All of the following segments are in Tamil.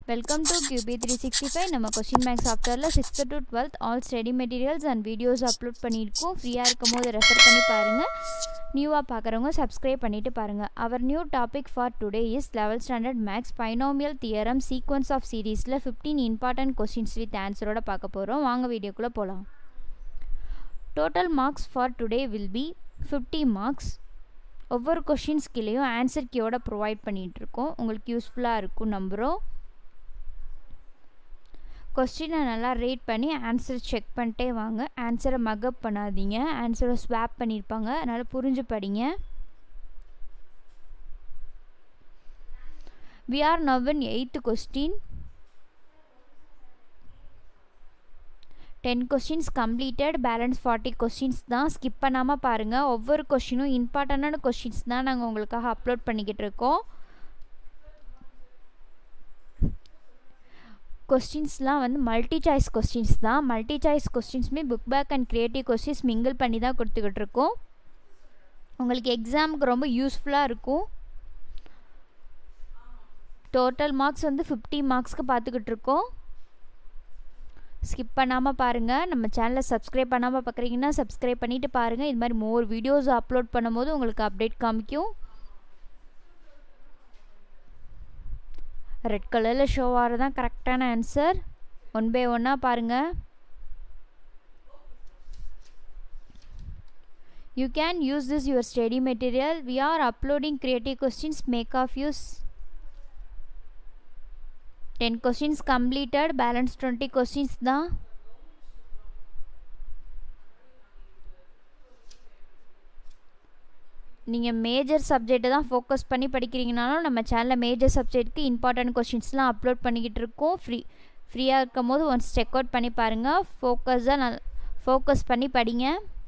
welcome to QB three sixty five நம்ம கொஷின் பேங்க் சாஃப்ட்வேரில் sixth to twelfth all study materials and videos upload பண்ணியிருக்கோம் ஃப்ரீயாக இருக்கும் போது ரெஃபர் பண்ணி பாருங்கள் நியூவாக பார்க்குறவங்க சப்ஸ்கிரைப் பண்ணிவிட்டு பாருங்கள் our new topic for today is level standard maths binomial theorem sequence of சீரீஸில் ஃபிஃப்டீன் இம்பார்ட்டன்ட் கொஷின்ஸ் வித் ஆன்சரோட பார்க்க போகிறோம் வாங்க வீடியோக்குள்ளே போகலாம் total marks for today will be fifty marks ஒவ்வொரு கொஷின்ஸ் கீழேயும் ஆன்சர் கீயோட ப்ரொவைட் பண்ணிகிட்ருக்கோம் உங்களுக்கு யூஸ்ஃபுல்லாக இருக்கும் நம்புகிறோம் கொஸ்டினை நல்லா ரீட் பண்ணி ஆன்சர் செக் பண்ணிட்டே வாங்க ஆன்சரை மக்கப் பண்ணாதீங்க ஆன்சரை ஸ்வாப் பண்ணியிருப்பாங்க அதனால் புரிஞ்சு படிங்க we are now in eighth question ten questions completed balance forty questions தான் ஸ்கிப் பண்ணாமல் பாருங்கள் ஒவ்வொரு கொஷினும் இம்பார்ட்டண்டான கொஷின்ஸ் தான் நாங்கள் உங்களுக்காக அப்லோட் பண்ணிக்கிட்டு இருக்கோம் கொஸ்டின்ஸ்லாம் வந்து மல்டி சாய்ஸ் கொஸ்டின்ஸ் தான் மல்டி சாய்ஸ் கொஸ்டின்ஸுமே book back and creative questions mingle பண்ணி தான் கொடுத்துக்கிட்டு இருக்கோம் உங்களுக்கு எக்ஸாமுக்கு ரொம்ப யூஸ்ஃபுல்லாக இருக்கும் டோட்டல் மார்க்ஸ் வந்து ஃபிஃப்டி மார்க்ஸ்க்கு பார்த்துக்கிட்டு இருக்கோம் ஸ்கிப் பண்ணாமல் பாருங்கள் நம்ம சேனலை சப்ஸ்கிரைப் பண்ணாமல் பார்க்குறீங்கன்னா சப்ஸ்கிரைப் பண்ணிவிட்டு பாருங்கள் இது மாதிரி மோர் வீடியோஸ் அப்லோட் பண்ணும்போது உங்களுக்கு அப்டேட் காமிக்கும் ரெட் கலரில் ஷோ ஆகிறது தான் கரெக்டான ஆன்சர் ஒன் பை ஒன்னாக பாருங்கள் you can use this your study material we are uploading creative questions make of use ten questions completed balance twenty questions தான் நீங்கள் மேஜர் சப்ஜெக்டை தான் ஃபோக்கஸ் பண்ணி படிக்கிறீங்கனாலும் நம்ம சேனலில் மேஜர் சப்ஜெக்ட்டுக்கு இம்பார்ட்டன்ட் கொஷின்ஸ்லாம் அப்லோட் பண்ணிக்கிட்டு இருக்கோம் ஃப்ரீ ஃப்ரீயாக இருக்கும் போது ஒன்ஸ் செக் அவுட் பண்ணி பாருங்கள் ஃபோக்கஸாக நல் ஃபோக்கஸ் பண்ணி படிங்க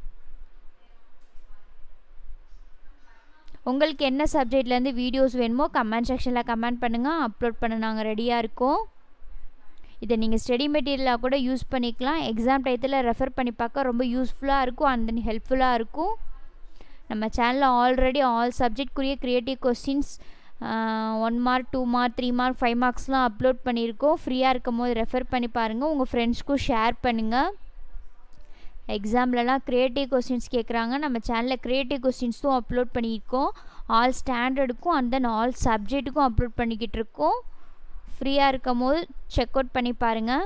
உங்களுக்கு என்ன சப்ஜெக்ட்லேருந்து வீடியோஸ் வேணுமோ கமெண்ட் செக்ஷனில் கமெண்ட் பண்ணுங்கள் அப்லோட் பண்ண நாங்கள் ரெடியாக இருக்கோம் இதை நீங்கள் ஸ்டடி மெட்டீரியலாக கூட யூஸ் பண்ணிக்கலாம் எக்ஸாம் டயத்தில் ரெஃபர் பண்ணி பார்க்க ரொம்ப யூஸ்ஃபுல்லாக இருக்கும் அண்ட் ஹெல்ப்ஃபுல்லாக இருக்கும் நம்ம சேனலில் ஆல்ரெடி ஆல் சப்ஜெக்ட்குரிய creative questions one mark two mark three mark five மார்க்ஸ்லாம் அப்லோட் பண்ணியிருக்கோம் ஃப்ரீயாக இருக்கும் போது ரெஃபர் பண்ணி பாருங்கள் உங்கள் ஃப்ரெண்ட்ஸ்க்கும் ஷேர் பண்ணுங்கள் எக்ஸாம்லலாம் க்ரியேட்டிவ் கொஸ்டின்ஸ் கேட்குறாங்க நம்ம சேனலில் க்ரியேட்டிவ் கொஸ்டின்ஸும் அப்லோட் பண்ணியிருக்கோம் ஆல் ஸ்டாண்டர்டுக்கும் அண்ட் தென் ஆல் சப்ஜெக்ட்டுக்கும் அப்லோட் பண்ணிக்கிட்டு இருக்கோம் ஃப்ரீயாக இருக்கும் போது செக் அவுட் பண்ணி பாருங்கள்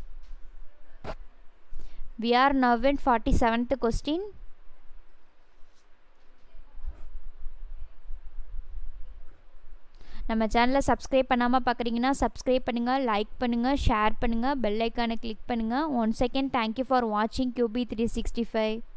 we are now in forty seventh question நம்ம சேனலை சப்ஸ்கிரைப் பண்ணாமல் பார்க்குறீங்கன்னா சப்ஸ்கிரைப் பண்ணுங்கள் லைக் பண்ணுங்கள் ஷேர் பண்ணுங்கள் பெல் ஐக்கானை கிளிக் பண்ணுங்கள் ஒன் செகண்ட் தேங்க்யூ ஃபார் வாட்சிங் கியூபி த்ரீ சிக்ஸ்டி ஃபைவ்